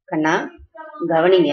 கண்ணா கவனிங்க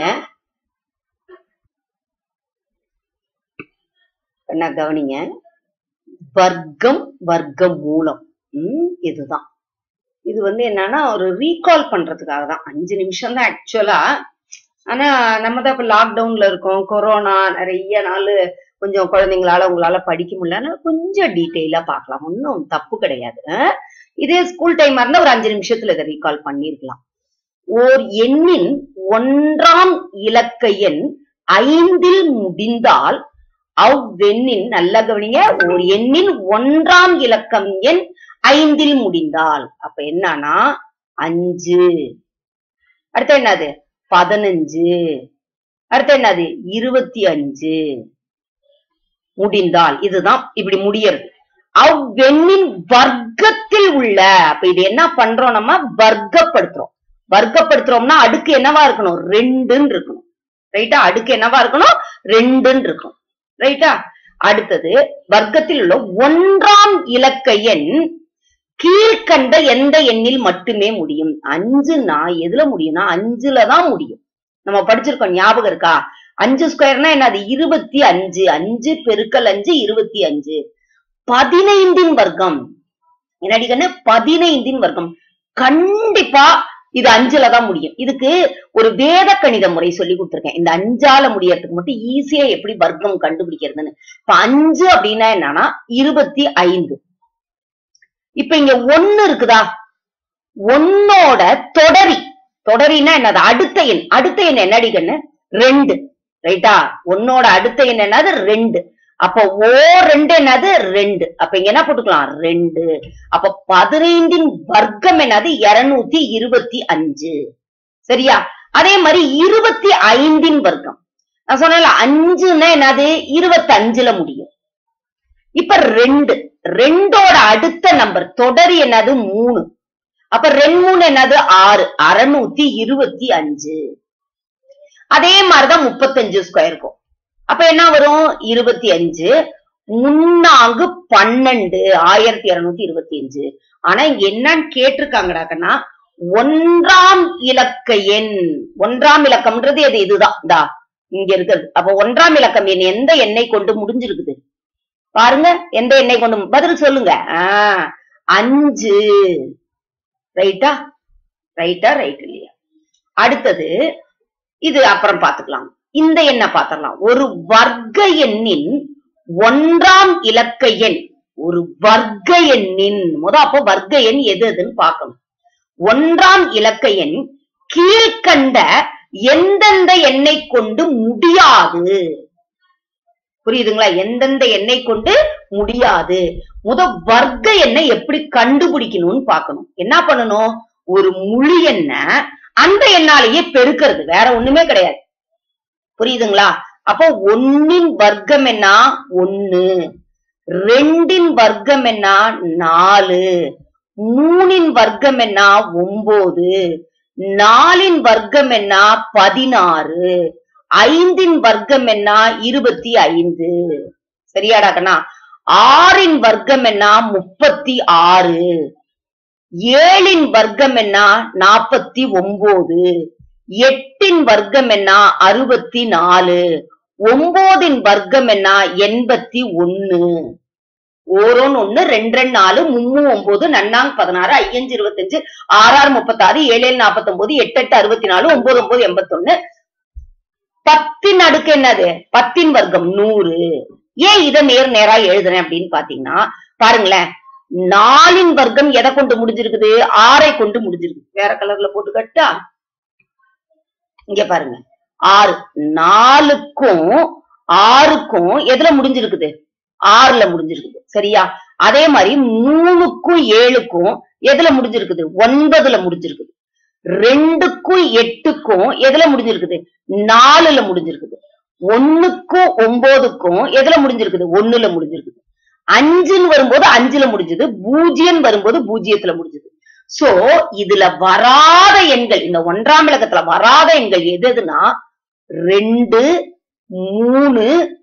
கண்ணா கவனிங்க வர்க்கம் வர்க்க மூலம் ம், இதுதான் இது வந்து என்னன்னா ஒரு ரீகால் பண்றதுக்காக தான் அஞ்சு நிமிஷம் தான் ஆக்சுவலா ஆனா நம்ம தான் இப்ப லாக்டவுன்ல இருக்கோம் கொரோனா நிறைய நாள் கொஞ்சம் குழந்தைங்களால உங்களால படிக்க முடியல அதனால கொஞ்சம் டீட்டெயிலா பார்க்கலாம் ஒன்றும் தப்பு கிடையாது அஹ். இதே ஸ்கூல் டைமா இருந்தா ஒரு அஞ்சு நிமிஷத்துல இதை ரீகால் பண்ணிருக்கலாம் ஓர் எண்ணின் ஒன்றாம் இலக்க எண் ஐந்தில் முடிந்தால் அவ்வெண்ணின் நல்ல கவனிங்க ஒரு எண்ணின் ஒன்றாம் இலக்கம் எண் ஐந்தில் முடிந்தால் அப்ப என்னன்னா அஞ்சு அடுத்து என்னது பதினஞ்சு அடுத்து என்னது இருபத்தி அஞ்சு முடிந்தால் இதுதான் இப்படி முடியறது அவ்வெண்ணின் வர்க்கத்தில் உள்ள அப்ப இது என்ன பண்றோம் நம்ம வர்க்கப்படுத்துறோம் வர்க்கப்படுத்துறோம்னா அடுக்கு என்னவா இருக்கணும் ரெண்டுன்னு இருக்கணும் ரைட்டா அடுக்கு என்னவா இருக்கணும் ரெண்டுன்னு இருக்கணும் ரைட்டா அடுத்தது வர்க்கத்தில் உள்ள ஒன்றாம் இலக்க எண் கீழ்கண்ட எந்த எண்ணில் மட்டுமே முடியும் அஞ்சுனா எதுல முடியும்னா அஞ்சுல தான் முடியும் நம்ம படிச்சிருக்கோம் ஞாபகம் இருக்கா அஞ்சு ஸ்கொயர்னா என்னது இருபத்தி அஞ்சு அஞ்சு பெருக்கல் அஞ்சு இருபத்தி அஞ்சு பதினைந்தின் வர்க்கம் என்னடி கண்ணு பதினைந்தின் வர்க்கம் கண்டிப்பா இது அஞ்சுல தான் முடியும் இதுக்கு ஒரு வேத கணித முறை சொல்லி கொடுத்திருக்கேன் இந்த அஞ்சால முடியறதுக்கு மட்டும் ஈஸியா எப்படி வர்க்கம் கண்டுபிடிக்கிறதுன்னு இப்ப அஞ்சு அப்படின்னா என்னன்னா இருபத்தி ஐந்து இப்ப இங்க ஒண்ணு இருக்குதா ஒன்னோட தொடரி தொடரின்னா என்னது அடுத்த எண் அடுத்த எண் என்னடி கண்ணு ரெண்டு ரைட்டா ஒன்னோட அடுத்த எண் என்னது ரெண்டு அப்ப ஓ ரெண்டு என்னது ரெண்டு அப்ப இங்க என்ன போட்டுக்கலாம் ரெண்டு அப்ப பதினைந்தின் வர்க்கம் என்னது இருநூத்தி இருபத்தி அஞ்சு சரியா அதே மாதிரி இருபத்தி ஐந்தின் வர்க்கம் நான் சொன்னேன்ல அஞ்சுன்னா என்னது இருபத்தி அஞ்சுல முடியும் இப்ப ரெண்டு ரெண்டோட அடுத்த நம்பர் தொடர் என்னது மூணு அப்ப ரெண்டு மூணு என்னது ஆறு அறுநூத்தி இருபத்தி அஞ்சு அதே மாதிரிதான் முப்பத்தஞ்சு ஸ்கொயருக்கும் அப்ப என்ன வரும் இருபத்தி அஞ்சு முன்னாங்கு பன்னெண்டு ஆயிரத்தி இருநூத்தி இருபத்தி அஞ்சு ஆனா இங்க என்னன்னு கேட்டிருக்காங்கடா கண்ணா ஒன்றாம் இலக்க எண் ஒன்றாம் இலக்கம்ன்றது எது இதுதான் இந்தா இங்க இருக்குது அப்ப ஒன்றாம் இலக்கம் எண் எந்த எண்ணை கொண்டு முடிஞ்சிருக்குது பாருங்க எந்த எண்ணெய் கொண்டு பதில் சொல்லுங்க ஆஹ் அஞ்சு ரைட்டா ரைட்டா ரைட் இல்லையா அடுத்தது இது அப்புறம் பாத்துக்கலாம் இந்த எண்ணை பாத்திரலாம் ஒரு வர்க்க எண்ணின் ஒன்றாம் இலக்க எண் ஒரு வர்க்க எண்ணின் முத அப்போ வர்க்க எண் எது எதுன்னு பார்க்கணும் ஒன்றாம் இலக்க எண் கீழ்கண்ட எந்தெந்த எண்ணை கொண்டு முடியாது புரியுதுங்களா எந்தெந்த எண்ணை கொண்டு முடியாது முத வர்க்க எண்ணை எப்படி கண்டுபிடிக்கணும்னு பார்க்கணும் என்ன பண்ணணும் ஒரு முழு எண்ணை அந்த எண்ணாலேயே பெருக்கிறது வேற ஒண்ணுமே கிடையாது புரியுதுங்களா அப்போ ஒன்னின் வர்க்கம் என்ன ஒன்னு ரெண்டின் வர்க்கம் என்ன நாலு மூணின் வர்க்கம் என்ன ஒன்பது நாலின் வர்க்கம் என்ன பதினாறு ஐந்தின் வர்க்கம் என்ன இருபத்தி ஐந்து சரியாடா கண்ணா ஆறின் வர்க்கம் என்ன முப்பத்தி ஆறு ஏழின் வர்க்கம் என்ன நாற்பத்தி ஒன்பது எட்டின் வர்க்கம் என்ன அறுபத்தி நாலு ஒன்பதின் வர்க்கம் என்ன எண்பத்தி ஒன்னு ஓரோன்னு ஒண்ணு ரெண்டு ரெண்டு நாலு மும்மு ஒன்பது நன்னாங் பதினாறு ஐயஞ்சு இருபத்தஞ்சு ஆறாறு முப்பத்தாறு ஏழு ஏழு நாற்பத்தி ஒன்பது எட்டு எட்டு அறுபத்தி நாலு ஒன்பது ஒன்பது எண்பத்தொன்னு பத்தின் அடுக்கு என்னது பத்தின் வர்க்கம் நூறு ஏன் இதை நேர் நேரா எழுதுறேன் அப்படின்னு பாத்தீங்கன்னா பாருங்களேன் நாலின் வர்க்கம் எதை கொண்டு முடிஞ்சிருக்குது ஆறை கொண்டு முடிஞ்சிருக்கு வேற கலர்ல போட்டு கட்டா இங்க பாருங்க ஆறு நாலுக்கும் ஆறுக்கும் எதுல முடிஞ்சிருக்குது ஆறுல முடிஞ்சிருக்குது சரியா அதே மாதிரி மூணுக்கும் ஏழுக்கும் எதுல முடிஞ்சிருக்குது ஒன்பதுல முடிஞ்சிருக்குது ரெண்டுக்கும் எட்டுக்கும் எதுல முடிஞ்சிருக்குது நாலுல முடிஞ்சிருக்குது ஒண்ணுக்கும் ஒன்பதுக்கும் எதுல முடிஞ்சிருக்குது ஒண்ணுல முடிஞ்சிருக்குது அஞ்சுன்னு வரும்போது அஞ்சுல முடிஞ்சது பூஜ்ஜியம் வரும்போது பூஜ்ஜியத்துல முடிஞ்சது சோ இதுல வராத எண்கள் இந்த ஒன்றாம் இலக்கத்துல வராத எண்கள் எது எதுனா ரெண்டு மூணு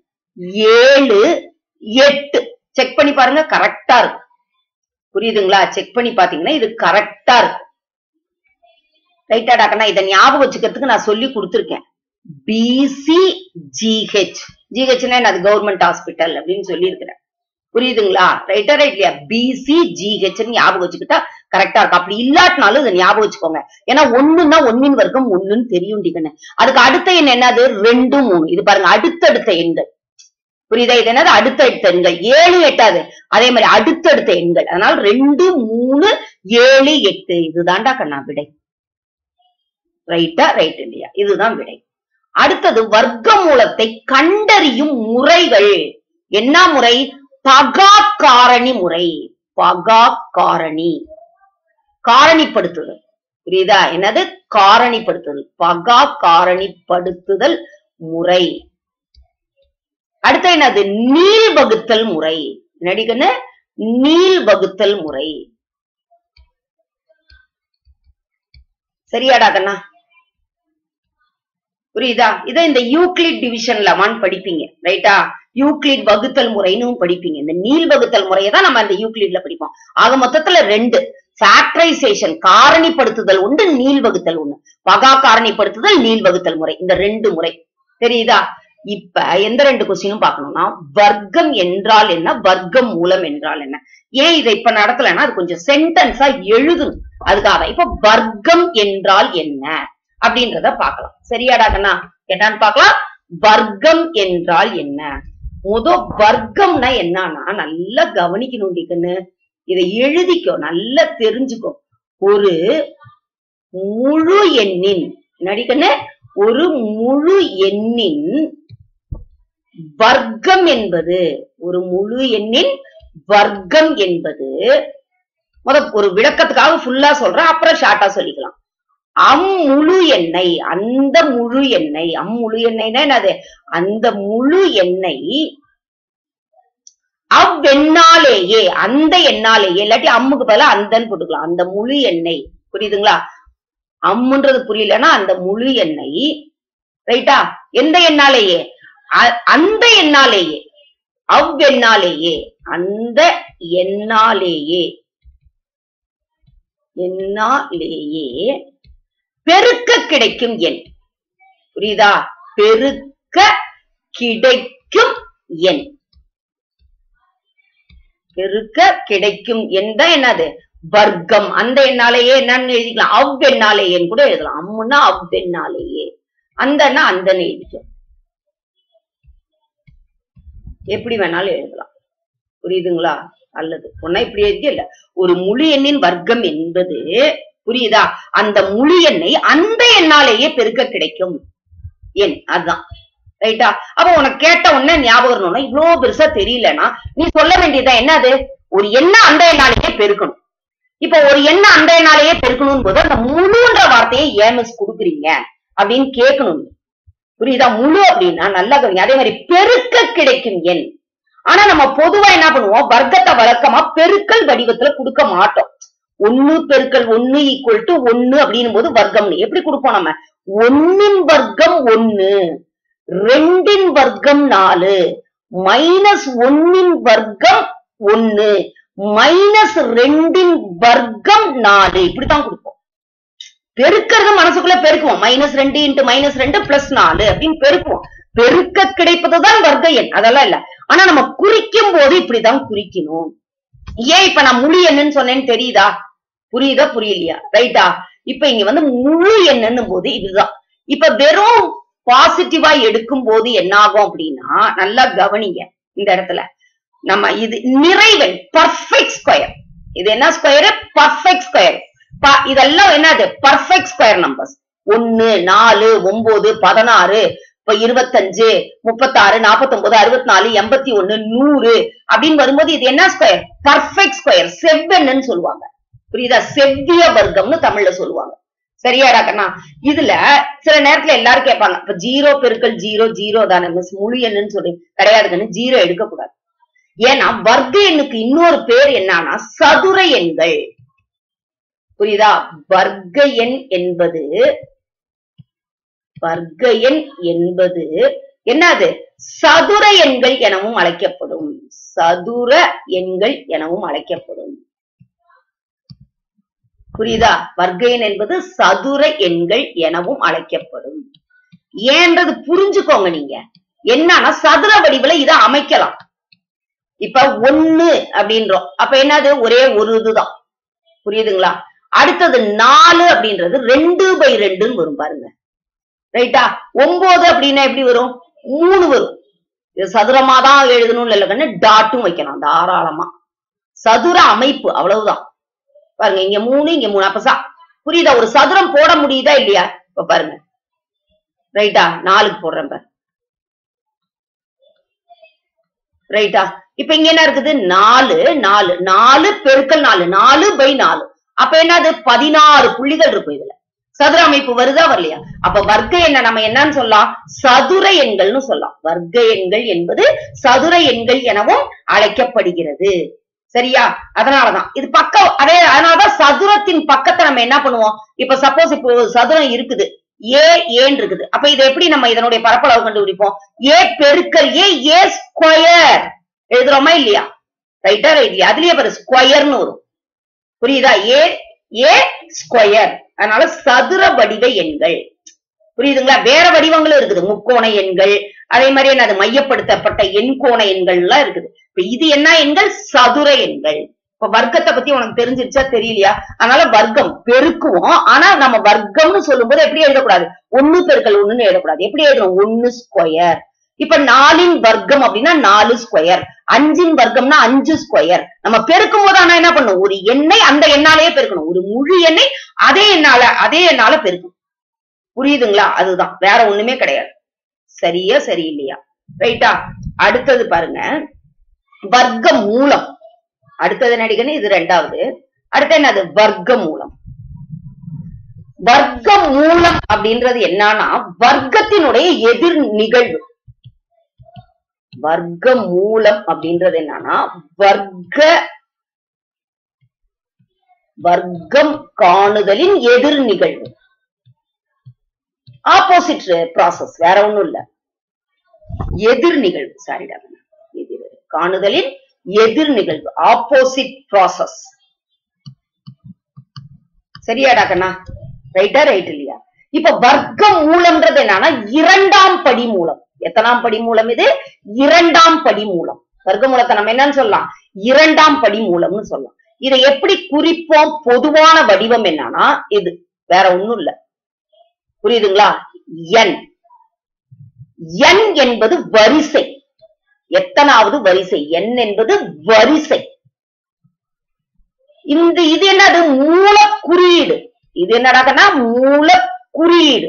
ஏழு எட்டு செக் பண்ணி பாருங்க கரெக்டா இருக்கும் புரியுதுங்களா செக் பண்ணி பாத்தீங்கன்னா இது கரெக்டா இருக்கும் ரைட்டாடா கண்ணா இதை ஞாபகம் வச்சுக்கிறதுக்கு நான் சொல்லி கொடுத்துருக்கேன் பிசிஜிஹெச் ஜிஹெச்னா அது கவர்மெண்ட் ஹாஸ்பிட்டல் அப்படின்னு சொல்லியிருக்கிறேன் புரியுதுங்களா ரைட்டா ரைட் இல்லையா பிசிஜிஹெச் ஞாபகம் வச்சுக்கிட்டா கரெக்டா இருக்கும் அப்படி இல்லாட்டினாலும் இதை ஞாபகம் வச்சுக்கோங்க ஏன்னா ஒண்ணுன்னா ஒன்னின் வர்க்கம் ஒண்ணுன்னு தெரியும் டிகன்னு அதுக்கு அடுத்த எண் என்னது ரெண்டு மூணு இது பாருங்க அடுத்தடுத்த எண்கள் புரியுதா இது என்னது அடுத்தடுத்த எண்கள் ஏழு எட்டாது அதே மாதிரி அடுத்தடுத்த எண்கள் அதனால ரெண்டு மூணு ஏழு எட்டு இதுதான்டா கண்ணா விடை ரைட்டா ரைட் இல்லையா இதுதான் விடை அடுத்தது வர்க்க மூலத்தை கண்டறியும் முறைகள் என்ன முறை பகா காரணி முறை பகா காரணி காரணிப்படுத்துதல் புரியுதா என்னது காரணிப்படுத்துதல் பகா காரணிப்படுத்துதல் முறை அடுத்து என்னது நீள் வகுத்தல் முறை நடிகன்னு நீள் வகுத்தல் முறை சரியாடா கண்ணா புரியுதா இதை இந்த யூக்ளிட் டிவிஷன்ல ஒன் படிப்பீங்க ரைட்டா யூக்ளிட் வகுத்தல் முறைன்னு படிப்பீங்க இந்த நீள் வகுத்தல் முறையை தான் நம்ம அந்த யூக்ளிட்ல படிப்போம் ஆக மொத்தத்துல ரெண்டு ஃபேக்டரைசேஷன் காரணிப்படுத்துதல் உண்டு நீள் வகுத்தல் ஒண்ணு பகா காரணிப்படுத்துதல் நீள் வகுத்தல் முறை இந்த ரெண்டு முறை தெரியுதா இப்ப எந்த ரெண்டு கொஸ்டினும் பார்க்கணும்னா வர்க்கம் என்றால் என்ன வர்க்கம் மூலம் என்றால் என்ன ஏன் இதை இப்ப நடத்தலைன்னா அது கொஞ்சம் சென்டென்ஸா எழுதணும் அதுக்காக இப்ப வர்க்கம் என்றால் என்ன அப்படின்றத பார்க்கலாம் சரியாடா கண்ணா என்னன்னு பார்க்கலாம் வர்க்கம் என்றால் என்ன முத வர்க்கம்னா என்னன்னா நல்லா கவனிக்கணும் கண்ணு இதை எழுதிக்கோ நல்லா தெரிஞ்சுக்கோ ஒரு முழு எண்ணின் நடிக்கண்ணு ஒரு முழு எண்ணின் வர்க்கம் என்பது ஒரு முழு எண்ணின் வர்க்கம் என்பது முத ஒரு விளக்கத்துக்காக ஃபுல்லா சொல்றேன் அப்புறம் ஷார்ட்டா சொல்லிக்கலாம் அம்முழு எண்ணெய் அந்த முழு எண்ணெய் அம்முழு எண்ணெய்னா என்னது அந்த முழு எண்ணெய் அவ்வெண்ணாலேயே அந்த எண்ணாலேயே இல்லாட்டி அம்முக்கு பதிலா அந்தன்னு போட்டுக்கலாம் அந்த முழு எண்ணெய் புரியுதுங்களா அம்முன்றது புரியலன்னா அந்த முழு எண்ணெய் ரைட்டா எந்த எண்ணாலேயே அ- அந்த எண்ணாலேயே அவ்வெண்ணாலேயே அந்த எண்ணாலேயே எண்ணாலேயே பெருக்க கிடைக்கும் எண் புரியுதா பெருக்க கிடைக்கும் எண் பெருக்க கிடைக்கும் எண் தான் என்னது வர்க்கம் அந்த எண்ணாலேயே என்னன்னு எழுதிக்கலாம் அவ்வெண்ணாலேயேன்னு கூட எழுதலாம் அம்முன்னா அவ்வெண்ணாலேயே அந்தன்னா அந்தன்னு எழுதிக்கும் எப்படி வேணாலும் எழுதலாம் புரியுதுங்களா அல்லது ஒன்னா இப்படி எழுதி இல்ல ஒரு முழு எண்ணின் வர்க்கம் என்பது புரியுதா அந்த முழு எண்ணை அந்த எண்ணாலேயே பெருக்க கிடைக்கும் எண் அதுதான் ரைட்டா அப்ப உனக்கு கேட்ட உடனே ஞாபகம் வரணும்னா இவ்வளவு பெருசா தெரியலனா நீ சொல்ல வேண்டியதா என்னது ஒரு எண்ணை அந்த எண்ணாலேயே பெருக்கணும் இப்ப ஒரு எண்ணை அந்த எண்ணாலேயே பெருக்கணும் போது அந்த முழுன்ற வார்த்தையை ஏன் மிஸ் கொடுக்குறீங்க அப்படின்னு கேட்கணும் நீ. புரியுதா முழு அப்படின்னா நல்லா கவனிங்க அதே மாதிரி பெருக்க கிடைக்கும் எண் ஆனா நம்ம பொதுவா என்ன பண்ணுவோம் வர்க்கத்தை வழக்கமா பெருக்கல் வடிவத்துல கொடுக்க மாட்டோம் ஒண்ணு பெருக்கல் ஒண்ணு ஈக்குவல் டு ஒண்ணு அப்படின்னும் போது வர்க்கம்னு எப்படி கொடுப்போம் நம்ம ஒண்ணின் வர்க்கம் ஒண்ணு ரெண்டின் வர்க்கம் நாலு மைனஸ் ஒண்ணின் வர்க்கம் ஒண்ணு மைனஸ் ரெண்டின் வர்க்கம் நாலு இப்படித்தான் கொடுப்போம் பெருக்கிறது மனசுக்குள்ள பெருக்குவோம் மைனஸ் ரெண்டு இன்ட்டு மைனஸ் ரெண்டு பிளஸ் நாலு அப்படின்னு பெருக்குவோம் பெருக்க கிடைப்பதுதான் வர்க்க எண் அதெல்லாம் இல்ல ஆனா நம்ம குறிக்கும் போது இப்படிதான் குறிக்கணும் ஏன் இப்ப நான் முழு எண்ணுன்னு சொன்னேன்னு தெரியுதா புரியுதா புரியலையா ரைட்டா இப்ப இங்க வந்து முழு எண்ணுன்னும் போது இதுதான் இப்ப வெறும் பாசிட்டிவா எடுக்கும் போது என்ன ஆகும் அப்படின்னா நல்லா கவனிங்க இந்த இடத்துல நம்ம இது நிறைவெண் பர்ஃபெக்ட் ஸ்கொயர் இது என்ன ஸ்கொயர் பர்ஃபெக்ட் ஸ்கொயர் இதெல்லாம் என்னது பர்ஃபெக்ட் ஸ்கொயர் நம்பர்ஸ் ஒன்னு நாலு ஒன்பது பதினாறு இப்ப இருபத்தஞ்சு முப்பத்தாறு நாற்பத்தொன்பது அறுபத்தி நாலு எண்பத்தி ஒண்ணு நூறு அப்படின்னு வரும்போது இது என்ன ஸ்கொயர் பர்ஃபெக்ட் ஸ்கொயர் செவ்வெண்ணுன்னு சொல்லுவாங்க புரியுதா செவ்விய வர்க்கம்னு தமிழ்ல சொல்லுவாங்க சரியாடா கண்ணா இதுல சில நேரத்துல எல்லாரும் கேட்பாங்க இப்ப ஜீரோ பெருக்கல் ஜீரோ ஜீரோ தானே மிஸ் முழு எண்ணுன்னு சொல்லி கிடையாதுன்னு ஜீரோ எடுக்கக்கூடாது ஏன்னா வர்க்க எண்ணுக்கு இன்னொரு பேர் என்னன்னா சதுர எண்கள் புரியுதா வர்க்க எண் என்பது வர்க்க எண் என்பது என்னது சதுர எண்கள் எனவும் அழைக்கப்படும் சதுர எண்கள் எனவும் அழைக்கப்படும் புரியுதா வர்க்க எண் என்பது சதுர எண்கள் எனவும் அழைக்கப்படும் ஏன்றது புரிஞ்சுக்கோங்க நீங்க என்னன்னா சதுர வடிவுல இதை அமைக்கலாம் இப்ப ஒண்ணு அப்படின்றோம் அப்ப என்னது ஒரே ஒரு இதுதான் புரியுதுங்களா அடுத்தது நாலு அப்படின்றது ரெண்டு பை ரெண்டுன்னு வரும் பாருங்க ரைட்டா ஒன்பது அப்படின்னா எப்படி வரும் மூணு வரும் இது சதுரமா தான் எழுதணும்னு இல்லை கண்ணு டாட்டும் வைக்கலாம் தாராளமா சதுர அமைப்பு அவ்வளவுதான் பாருங்க இங்க மூணு இங்க மூணு அப்ப சா- புரியுதா ஒரு சதுரம் போட முடியுதா இல்லையா இப்ப பாருங்க ரைட்டா நாலுக்கு போடுறேன் பாரு ரைட்டா இப்ப இங்க என்ன இருக்குது நாலு நாலு நாலு பெருக்கல் நாலு நாலு பை நாலு அப்ப என்னது பதினாறு புள்ளிகள் இருக்கும் இதுல சதுர அமைப்பு வருதா வரலையா அப்ப வர்க்க எண்ணை நம்ம என்னன்னு சொல்லலாம் சதுர எண்கள்னு சொல்லலாம் வர்க்க எண்கள் என்பது சதுர எண்கள் எனவும் அழைக்கப்படுகிறது சரியா அதனாலதான் இது பக்கம் அதே அதனாலதான் சதுரத்தின் பக்கத்தை நம்ம என்ன பண்ணுவோம் இப்ப சப்போஸ் இப்போ ஒரு சதுரம் இருக்குது ஏ ஏன் இருக்குது அப்ப இதை எப்படி நம்ம இதனுடைய பரப்பளவு கண்டுபிடிப்போம் ஏ பெருக்கல் ஏ ஏ ஸ்கொயர் எழுதுறோமா இல்லையா ரைட்டா ரைட் அதுலயே பாரு ஸ்கொயர்னு வரும் புரியுதா ஏ ஏ ஸ்கொயர் அதனால சதுர வடிவ எண்கள் புரியுதுங்களா வேற வடிவங்களும் இருக்குது முக்கோண எண்கள் அதே மாதிரி என்னது மையப்படுத்தப்பட்ட எண்கோண எண்கள் எல்லாம் இருக்குது இப்ப இது என்ன எண்கள் சதுர எண்கள் இப்ப வர்க்கத்தை பத்தி உனக்கு தெரிஞ்சிருச்சா தெரியலையா அதனால வர்க்கம் பெருக்குவோம் ஆனா நம்ம வர்க்கம்னு சொல்லும்போது எப்படி எழுதக்கூடாது ஒண்ணு பெருக்கல் ஒண்ணுன்னு எழுதக்கூடாது எப்படி எழுதணும் ஒண்ணு ஸ்கொயர் இப்ப நாலின் வர்க்கம் அப்படின்னா நாலு ஸ்கொயர் அஞ்சின் வர்க்கம்னா அஞ்சு ஸ்கொயர் நம்ம பெருக்கும் போது ஆனா என்ன பண்ணும் ஒரு எண்ணை அந்த எண்ணாலேயே பெருக்கணும் ஒரு முழு எண்ணை அதே எண்ணால அதே எண்ணால பெருக்கணும் புரியுதுங்களா அதுதான் வேற ஒண்ணுமே கிடையாது சரியா சரியில்லையா ரைட்டா அடுத்தது பாருங்க வர்க்க மூலம் அடுத்தது நடிகன்னு இது ரெண்டாவது அடுத்து என்னது வர்க்க மூலம் வர்க்க மூலம் அப்படின்றது என்னன்னா வர்க்கத்தினுடைய எதிர் நிகழ்வு வர்க்க மூலம் அப்படின்றது என்னன்னா வர்க்க வர்க்கம் காணுதலின் எதிர் நிகழ்வு ஆப்போசிட் ப்ராசஸ் வேற ஒண்ணும் இல்ல எதிர் நிகழ்வு சாரிடா எதிர் காணுதலின் எதிர் நிகழ்வு ஆப்போசிட் ப்ராசஸ் சரியாடா கண்ணா ரைட்டா ரைட் இல்லையா இப்ப வர்க்க மூலம்ன்றது என்னன்னா இரண்டாம் படி மூலம் எத்தனாம் படி மூலம் இது இரண்டாம் படி மூலம் வர்க்க மூலத்தை நம்ம என்னன்னு சொல்லலாம் இரண்டாம் படி மூலம்னு சொல்லலாம் இதை எப்படி குறிப்போம் பொதுவான வடிவம் என்னன்னா இது வேற ஒண்ணும் இல்ல புரியுதுங்களா என் என் என்பது வரிசை எத்தனாவது வரிசை என் என்பது வரிசை இந்த இது என்னது மூல குறியீடு இது என்னடாக்கன்னா மூல குறியீடு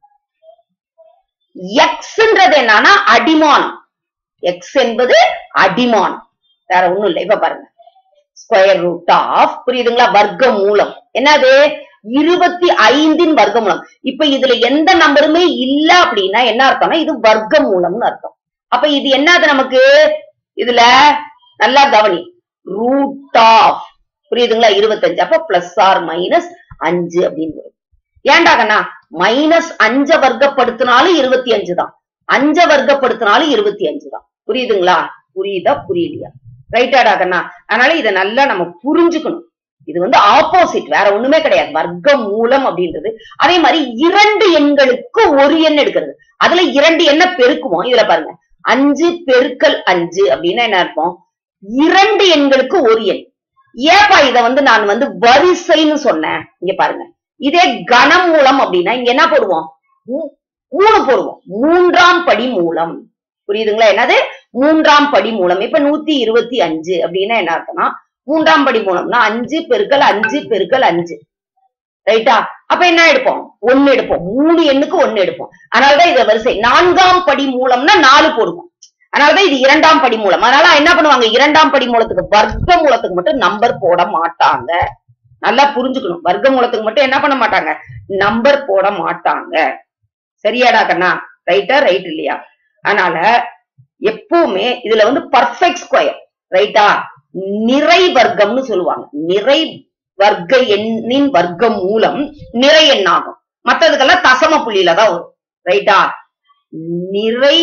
எக்ஸ்ன்றது என்னன்னா அடிமானம் எக்ஸ் என்பது அடிமானம் வேற ஒண்ணும் இல்லை இப்ப பாருங்க ஸ்கொயர் ரூட் ஆஃப் புரியுதுங்களா வர்க்க மூலம் என்னது இருபத்தி ஐந்தின் வர்க்க மூலம் இப்ப இதுல எந்த நம்பருமே இல்ல அப்படின்னா என்ன அர்த்தம்னா இது வர்க்க மூலம்னு அர்த்தம் அப்ப இது என்னது நமக்கு இதுல நல்லா கவனி ரூட் ஆஃப் புரியுதுங்களா இருபத்தஞ்சு அப்ப பிளஸ் ஆர் மைனஸ் அஞ்சு அப்படின்னு வரும் ஏன்டா கண்ணா மைனஸ் அஞ்ச வர்க்கப்படுத்தினாலும் இருபத்தி அஞ்சு தான் அஞ்ச வர்க்கப்படுத்தினாலும் இருபத்தி அஞ்சு தான் புரியுதுங்களா புரியுதா புரியலையா ரைட்டாடா கண்ணா அதனால இதை நல்லா நம்ம புரிஞ்சுக்கணும் இது வந்து ஆப்போசிட் வேற ஒண்ணுமே கிடையாது வர்க்க மூலம் அப்படின்றது அதே மாதிரி இரண்டு எண்களுக்கு ஒரு எண் எடுக்கிறது அதுல இரண்டு எண்ணை பெருக்குவோம் இதுல பாருங்க அஞ்சு பெருக்கல் அஞ்சு அப்படின்னா என்ன அர்த்தம் இரண்டு எண்களுக்கு ஒரு எண் ஏப்பா இத வந்து நான் வந்து வரிசைன்னு சொன்னேன் இங்க பாருங்க இதே கனமூலம் அப்படின்னா இங்க என்ன போடுவோம் மூ- மூணு போடுவோம் மூன்றாம் படி மூலம் புரியுதுங்களா என்னது மூன்றாம் படி மூலம் இப்ப நூத்தி இருபத்தி அஞ்சு அப்படின்னா என்ன அர்த்தம்னா மூன்றாம் படி மூலம்னா அஞ்சு பெருக்கல் அஞ்சு பெருக்கல் அஞ்சு ரைட்டா அப்ப என்ன எடுப்போம் ஒண்ணு எடுப்போம் மூணு எண்ணுக்கு ஒண்ணு எடுப்போம் அதனாலதான் இத வரிசை நான்காம் படி மூலம்னா நாலு போடுவோம் அதனாலதான் இது இரண்டாம் படி மூலம் அதனால என்ன பண்ணுவாங்க இரண்டாம் படி மூலத்துக்கு வர்க்க மூலத்துக்கு மட்டும் நம்பர் போட மாட்டாங்க நல்லா புரிஞ்சுக்கணும் வர்க்க மூலத்துக்கு மட்டும் என்ன பண்ண மாட்டாங்க நம்பர் போட மாட்டாங்க சரியாடா கண்ணா ரைட்டா ரைட் இல்லையா அதனால எப்பவுமே இதுல வந்து பர்ஃபெக்ட் ஸ்கொயர் ரைட்டா நிறை வர்க்கம்னு சொல்லுவாங்க நிறை வர்க்க எண்ணின் வர்க்கம் மூலம் நிறை எண்ணாகும் மத்ததுக்கெல்லாம் தசம புள்ளியில தான் வரும் ரைட்டா நிறை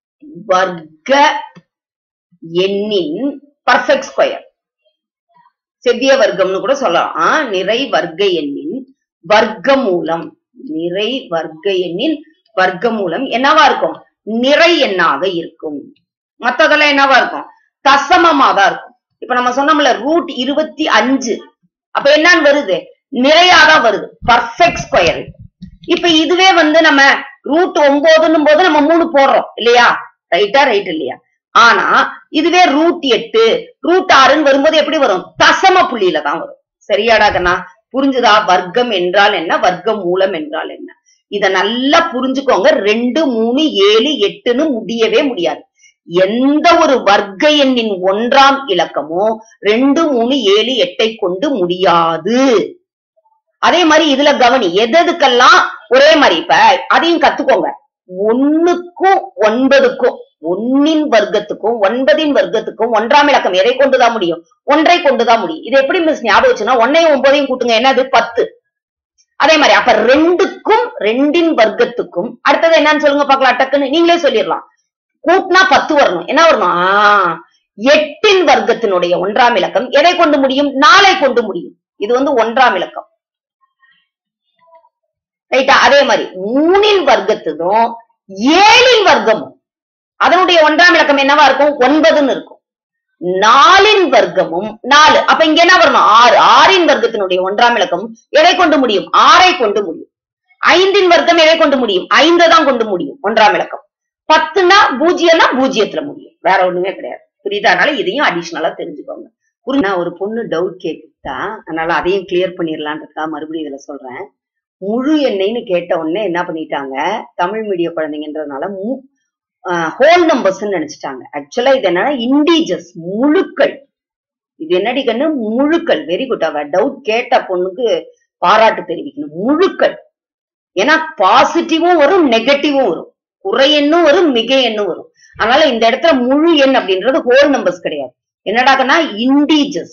வர்க்க எண்ணின் பர்ஃபெக்ட் ஸ்கொயர் செவ்விய வர்க்கம்னு கூட சொல்லலாம் ஆ, நிறை வர்க்க எண்ணின் வர்க்க மூலம் நிறை வர்க்க எண்ணின் வர்க்க மூலம் என்னவா இருக்கும் நிறை எண்ணாக இருக்கும் மத்ததெல்லாம் என்னவா இருக்கும் தசமமா தான் இருக்கும் இப்ப நம்ம சொன்னோம்ல ரூட் இருபத்தி அஞ்சு அப்ப என்னன்னு வருது நிறையாதான் வருது பர்ஃபெக்ட் ஸ்கொயர் இப்ப இதுவே வந்து நம்ம ரூட் ஒன்பதுன்னும் போது நம்ம மூணு போடுறோம் இல்லையா ரைட்டா ரைட் இல்லையா ஆனா இதுவே ரூட் எட்டு ரூட் ஆறுன்னு வரும்போது எப்படி வரும் தசம புள்ளியில தான் வரும் சரியாடா கண்ணா புரிஞ்சுதா வர்க்கம் என்றால் என்ன வர்க்க மூலம் என்றால் என்ன இத நல்லா புரிஞ்சுக்கோங்க ரெண்டு மூணு ஏழு எட்டுன்னு முடியவே முடியாது எந்த ஒரு வர்க்க எண்ணின் ஒன்றாம் இலக்கமோ ரெண்டு மூணு ஏழு எட்டை கொண்டு முடியாது அதே மாதிரி இதுல கவனி எது எதுக்கெல்லாம் ஒரே மாதிரி இப்ப அதையும் கத்துக்கோங்க ஒண்ணுக்கும் ஒன்பதுக்கும் ஒன்னின் வர்க்கத்துக்கும் ஒன்பதின் வர்க்கத்துக்கும் ஒன்றாம் இலக்கம் எதை கொண்டுதான் முடியும் ஒன்றை கொண்டுதான் முடியும் இது எப்படி மிஸ் ஞாபகம் வச்சுன்னா ஒன்னையும் ஒன்பதையும் கூட்டுங்க என்னது பத்து அதே மாதிரி அப்ப ரெண்டுக்கும் ரெண்டின் வர்க்கத்துக்கும் அடுத்தது என்னன்னு சொல்லுங்க பார்க்கலாம் டக்குன்னு நீங்களே சொல்லிடலாம் கூட்டினா பத்து வரணும் என்ன வரணும் ஆ, எட்டின் வர்க்கத்தினுடைய ஒன்றாம் இலக்கம் எதை கொண்டு முடியும் நாளை கொண்டு முடியும் இது வந்து ஒன்றாம் இலக்கம் ரைட்டா அதே மாதிரி மூணின் வர்க்கத்துதும் ஏழின் வர்க்கமும் அதனுடைய ஒன்றாம் இலக்கம் என்னவா இருக்கும் ஒன்பதுன்னு இருக்கும் நாலின் வர்க்கமும் நாலு அப்ப இங்க என்ன வரணும் ஆறு ஆறின் வர்க்கத்தினுடைய ஒன்றாம் இலக்கம் எதை கொண்டு முடியும் ஆறை கொண்டு முடியும் ஐந்தின் வர்க்கம் எதை கொண்டு முடியும் ஐந்து தான் கொண்டு முடியும் ஒன்றாம் இலக்கம் பத்துனா பூஜ்ஜியம்னா பூஜ்ஜியத்துல முடியும் வேற ஒண்ணுமே கிடையாது புரியுதா அதனால இதையும் அடிஷனலா தெரிஞ்சுக்கோங்க புரி- நான் ஒரு பொண்ணு டவுட் கேக்குதா அதனால அதையும் கிளியர் பண்ணிடலான்றதுக்காக மறுபடியும் இதுல சொல்றேன் முழு எண்ணெய்னு கேட்ட உடனே என்ன பண்ணிட்டாங்க தமிழ் மீடிய குழந்தைங்கன்றதுனால ஹோல் நம்பர்ஸ் நினைச்சிட்டாங்க ஆக்சுவலா இது என்னன்னா இண்டீஜஸ் முழுக்கள் இது என்னடி கண்ணு முழுக்கள் வெரி குட் அவ டவுட் கேட்ட பொண்ணுக்கு பாராட்டு தெரிவிக்கணும் முழுக்கள் ஏன்னா பாசிட்டிவும் வரும் நெகட்டிவும் வரும் குறை எண்ணும் வரும் மிக எண்ணும் வரும் அதனால இந்த இடத்துல முழு எண் அப்படின்றது ஹோல் நம்பர்ஸ் கிடையாது என்னடாக்கன்னா இண்டீஜஸ்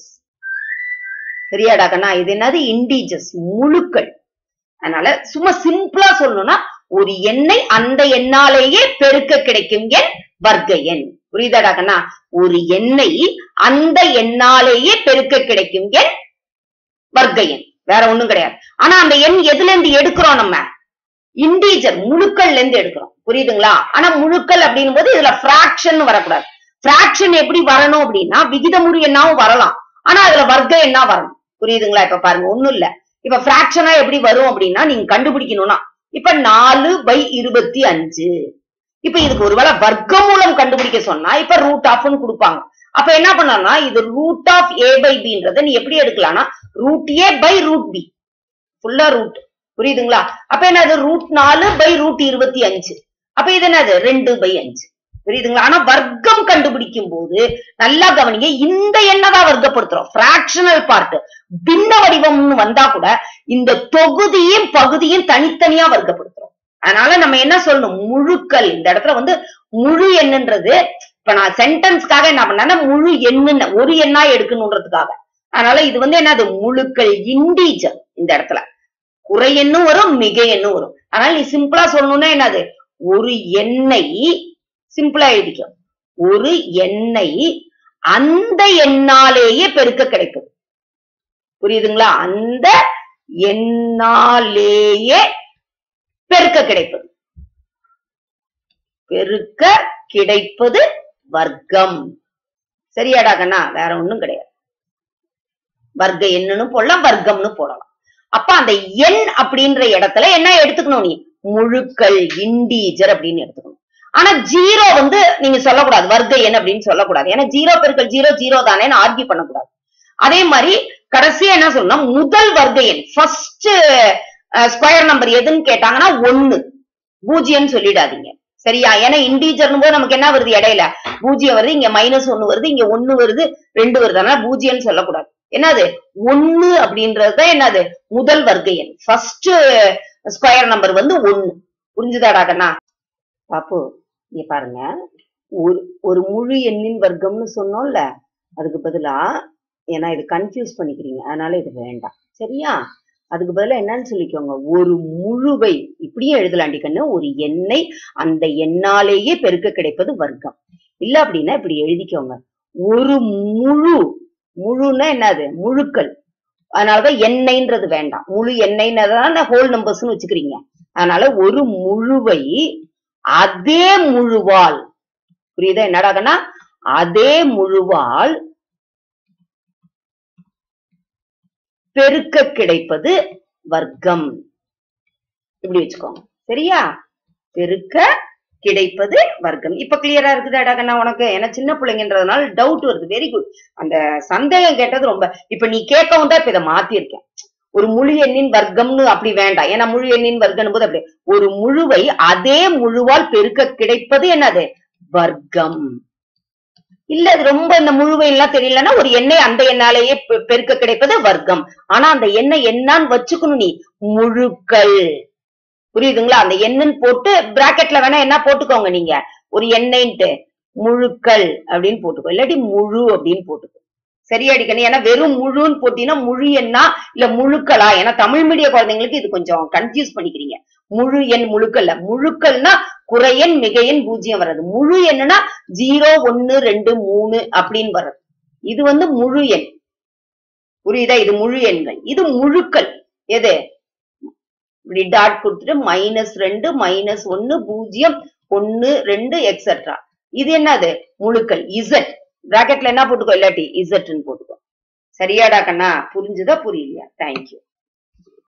சரியாடாக்கண்ணா இது என்னது இண்டீஜஸ் முழுக்கள் அதனால சும்மா சிம்பிளா சொல்லணும்னா ஒரு எண்ணை அந்த எண்ணாலேயே பெருக்க கிடைக்கும் எண் வர்க்க எண் புரியுதாடா கண்ணா ஒரு எண்ணை அந்த எண்ணாலேயே பெருக்க கிடைக்கும் எண் வர்க்க எண் வேற ஒண்ணும் கிடையாது ஆனா அந்த எண் எதுல இருந்து எடுக்கிறோம் நம்ம இண்டீஜர் முழுக்கள்ல இருந்து எடுக்கிறோம் புரியுதுங்களா ஆனா முழுக்கள் அப்படின்னும் போது இதுல பிராக்ஷன் வரக்கூடாது பிராக்ஷன் எப்படி வரணும் அப்படின்னா விகிதமுறு எண்ணாவும் வரலாம் ஆனா அதுல வர்க்க எண்ணா வரணும் புரியுதுங்களா இப்ப பாருங்க ஒண்ணும் இல்ல இப்ப பிராக்ஷனா எப்படி வரும் அப்படின்னா நீங்க கண்டுபிடிக்கணும்னா இப்ப நாலு பை இருபத்தி அஞ்சு இப்ப இதுக்கு ஒருவேளை வர்க்க மூலம் கண்டுபிடிக்க சொன்னா இப்ப ரூட் ஆஃப்னு கொடுப்பாங்க அப்ப என்ன பண்ணலாம்னா இது ரூட் ஆஃப் ஏ பை பின்றத நீ எப்படி எடுக்கலாம்னா root A by root B ஃபுல்லா ரூட் புரியுதுங்களா அப்ப என்னது ரூட் நாலு பை ரூட் இருபத்தி அஞ்சு அப்ப இது என்னது ரெண்டு பை அஞ்சு புரியுதுங்களா ஆனா வர்க்கம் கண்டுபிடிக்கும் போது நல்லா கவனிங்க இந்த எண்ணை தான் வர்க்கப்படுத்துறோம் பிராக்ஷனல் பார்ட் பின்ன வடிவம்னு வந்தா கூட இந்த தொகுதியும் பகுதியும் தனித்தனியா வர்க்கப்படுத்துறோம் அதனால நம்ம என்ன சொல்லணும் முழுக்கள் இந்த இடத்துல வந்து முழு எண்ணுன்றது இப்ப நான் சென்டென்ஸ்க்காக என்ன பண்ணேன்னா முழு எண்ணுன்னு ஒரு எண்ணா எடுக்கணுன்றதுக்காக அதனால இது வந்து என்னது முழுக்கள் இண்டீஜர் இந்த இடத்துல குறை எண்ணும் வரும் மிக எண்ணும் வரும் அதனால நீ சிம்பிளா சொல்லணும்னா என்னது ஒரு எண்ணை சிம்பிளா எழுதிக்க ஒரு எண்ணை அந்த எண்ணாலேயே பெருக்க கிடைக்கும் புரியுதுங்களா அந்த எண்ணாலேயே பெருக்க கிடைப்பது பெருக்க கிடைப்பது வர்க்கம் சரியாடா கண்ணா வேற ஒண்ணும் கிடையாது வர்க்க எண்ணுன்னு போடலாம் வர்க்கம்னு போடலாம் அப்ப அந்த எண் அப்படின்ற இடத்துல என்ன எடுத்துக்கணும் நீ முழுக்கள் இண்டீஜர் அப்படின்னு எடுத்துக்கணும் ஆனா ஜீரோ வந்து நீங்க சொல்லக்கூடாது வர்க்க எண் அப்படின்னு சொல்லக்கூடாது ஏன்னா ஜீரோ பெருக்கல் ஜீரோ ஜீரோ தானே ஆர்கியூ பண்ணக்கூடாது அதே மாதிரி கடைசியா என்ன சொல்லணும் முதல் வர்க்க எண் ஃபர்ஸ்ட் ஸ்கொயர் நம்பர் எதுன்னு கேட்டாங்கன்னா ஒண்ணு பூஜ்ஜியம் சொல்லிடாதீங்க சரியா ஏன்னா இண்டீஜர்னு போது நமக்கு என்ன வருது இடையில பூஜ்ஜியம் வருது இங்க மைனஸ் ஒண்ணு வருது இங்க ஒண்ணு வருது ரெண்டு வருது அதனால பூஜ்ஜியம் சொல்லக்கூடாது என்னது ஒண்ணு அப்படின்றது என்னது முதல் வர்க்க எண் ஃபர்ஸ்ட் ஸ்கொயர் நம்பர் வந்து ஒண்ணு புரிஞ்சுதாடா கண்ணா பாப்பு இங்க பாருங்க ஒரு ஒரு முழு எண்ணின் வர்க்கம்னு சொன்னோம்ல அதுக்கு பதிலா ஏன்னா இது கன்ஃபியூஸ் பண்ணிக்கிறீங்க அதனால இது வேண்டாம் சரியா அதுக்கு பதிலா என்னன்னு சொல்லிக்கோங்க ஒரு முழுவை இப்படியும் எழுதலாண்டி கண்ணு ஒரு எண்ணை அந்த எண்ணாலேயே பெருக்க கிடைப்பது வர்க்கம் இல்ல அப்படின்னா இப்படி எழுதிக்கோங்க ஒரு முழு முழுன்னா என்னது முழுக்கள் அதனாலதான் எண்ணெய்ன்றது வேண்டாம் முழு எண்ணெய்னதான் ஹோல் நம்பர்ஸ்னு வச்சுக்கிறீங்க அதனால ஒரு முழுவை அதே முழுவால் புரியுதா என்னடாகன்னா அதே முழுவால் பெருக்க கிடைப்பது வர்க்கம் இப்படி வச்சுக்கோங்க சரியா பெருக்க கிடைப்பது வர்க்கம் இப்ப கிளியரா இருக்குதாடா கண்ணா உனக்கு ஏன்னா சின்ன பிள்ளைங்கன்றதுனால டவுட் வருது வெரி குட் அந்த சந்தேகம் கேட்டது ரொம்ப இப்ப நீ கேட்கவும் தான் இப்ப இதை மாத்திருக்கேன் ஒரு முழு எண்ணின் வர்க்கம்னு அப்படி வேண்டாம் ஏன்னா முழு எண்ணின் வர்க்கம் போது அப்படி ஒரு முழுவை அதே முழுவால் பெருக்க கிடைப்பது என்னது வர்க்கம் இல்ல அது ரொம்ப இந்த முழுவை எல்லாம் தெரியலன்னா ஒரு எண்ணெய் அந்த எண்ணாலேயே பெ- பெருக்க கிடைப்பது வர்க்கம் ஆனா அந்த எண்ணெய் என்னான்னு வச்சுக்கணும் நீ முழுக்கள் புரியுதுங்களா அந்த எண்ணுன்னு போட்டு பிராக்கெட்ல வேணா என்ன போட்டுக்கோங்க நீங்க ஒரு எண்ணெய்ன்ட்டு முழுக்கள் அப்படின்னு போட்டுக்கோ இல்லாட்டி முழு அப்படின்னு போட்டுக்கோ சரியா அடிக்கணும் ஏன்னா வெறும் முழுன்னு போட்டீங்கன்னா முழு எண்ணா இல்ல முழுக்களா ஏன்னா தமிழ் மீடிய குழந்தைங்களுக்கு இது கொஞ்சம் கன்ஃபியூஸ் பண்ணிக்கிறீங்க முழு எண் முழுக்கல்ல முழுக்கள்னா குறையன் மிகையன் பூஜ்ஜியம் வர்றது முழு எண்ணுனா ஜீரோ ஒன்னு ரெண்டு மூணு அப்படின்னு வர்றது இது வந்து முழு எண் புரியுதா இது முழு எண்கள் இது முழுக்கள் எது இப்படி டாட் கொடுத்துட்டு மைனஸ் ரெண்டு மைனஸ் ஒன்னு பூஜ்ஜியம் ஒன்னு ரெண்டு எக்ஸெட்ரா இது என்னது முழுக்கள் இசட் பிராக்கெட்ல என்ன போட்டுக்கோ இல்லாட்டி இசட்னு போட்டுக்கோ சரியாடா கண்ணா புரிஞ்சுதா புரியலையா தேங்க்யூ